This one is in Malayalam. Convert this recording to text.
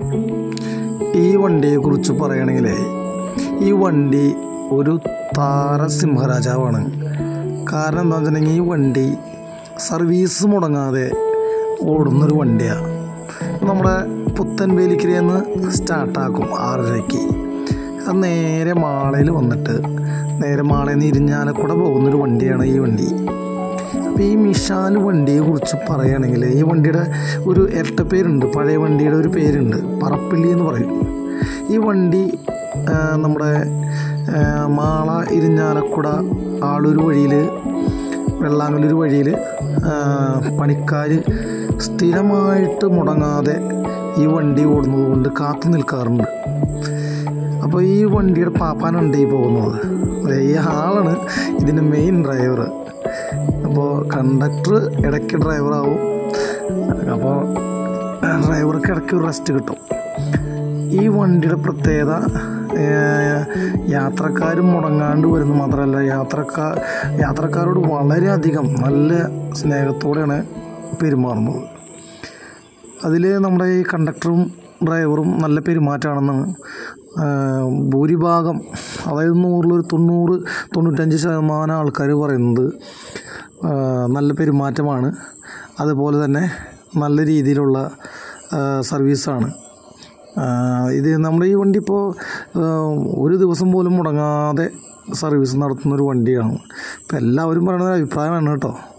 ഈ വണ്ടിയെക്കുറിച്ച് പറയുകയാണെങ്കിൽ ഈ വണ്ടി ഒരു താരസിംഹരാജാവാണ് കാരണം എന്താണെന്ന് വെച്ചിട്ടുണ്ടെങ്കിൽ ഈ വണ്ടി സർവീസ് മുടങ്ങാതെ ഓടുന്നൊരു വണ്ടിയാണ് നമ്മുടെ പുത്തൻവേലിക്കരയിൽ നിന്ന് സ്റ്റാർട്ടാക്കും ആറരയ്ക്ക് അത് നേരെ മാളയിൽ വന്നിട്ട് നേരെ മാളയിൽ നിന്ന് ഇരിഞ്ഞാലക്കുട പോകുന്നൊരു വണ്ടിയാണ് ഈ വണ്ടി അപ്പോൾ ഈ മിഷാൽ വണ്ടിയെ കുറിച്ച് പറയുകയാണെങ്കിൽ ഈ വണ്ടിയുടെ ഒരു ഇരട്ട പേരുണ്ട് പഴയ വണ്ടിയുടെ ഒരു പേരുണ്ട് പറപ്പിള്ളി എന്ന് പറയും ഈ വണ്ടി ആ, നമ്മുടെ ആ, മാള ഇരിഞ്ഞാലക്കുട ആളൂർ വഴിയിൽ വെള്ളാങ്ങല്ലൂർ വഴിയിൽ പണിക്കാർ സ്ഥിരമായിട്ട് മുടങ്ങാതെ ഈ വണ്ടി ഓടുന്നത് കൊണ്ട് കാത്തു നിൽക്കാറുണ്ട് അപ്പോൾ ഈ വണ്ടിയുടെ പാപ്പാനുണ്ട് ഈ പോകുന്നത് അതെ, ഈ ആളാണ് ഇതിൻ്റെ മെയിൻ ഡ്രൈവർ അപ്പോൾ കണ്ടക്ടർ ഇടയ്ക്ക് ഡ്രൈവറാവും അപ്പോൾ ഡ്രൈവർക്ക് ഇടയ്ക്ക് ഒരു റെസ്റ്റ് കിട്ടും ഈ വണ്ടിയുടെ പ്രത്യേകത ഏഹ്, യാത്രക്കാരും മുടങ്ങാണ്ട് വരുന്ന മാത്രമല്ല യാത്രക്കാർ യാത്രക്കാരോട് വളരെയധികം നല്ല സ്നേഹത്തോടെയാണ് പെരുമാറുന്നത് അതിൽ നമ്മുടെ ഈ കണ്ടക്ടറും ഡ്രൈവറും നല്ല പെരുമാറ്റമാണെന്നാണ് ആഹ്, ഭൂരിഭാഗം അതായത് നൂറിലൊരു തൊണ്ണൂറ് തൊണ്ണൂറ്റഞ്ച് ശതമാനം ആൾക്കാർ പറയുന്നത് ആഹ്, നല്ല പെരുമാറ്റമാണ് അതുപോലെ തന്നെ നല്ല രീതിയിലുള്ള ആഹ്, സർവീസാണ് ആഹ്, ഇത് നമ്മുടെ ഈ വണ്ടി ഇപ്പോൾ ഒരു ദിവസം പോലും മുടങ്ങാതെ സർവീസ് നടത്തുന്ന ഒരു വണ്ടിയാണ് ഇപ്പോൾ എല്ലാവരും പറയുന്ന ഒരു അഭിപ്രായമാണ് കേട്ടോ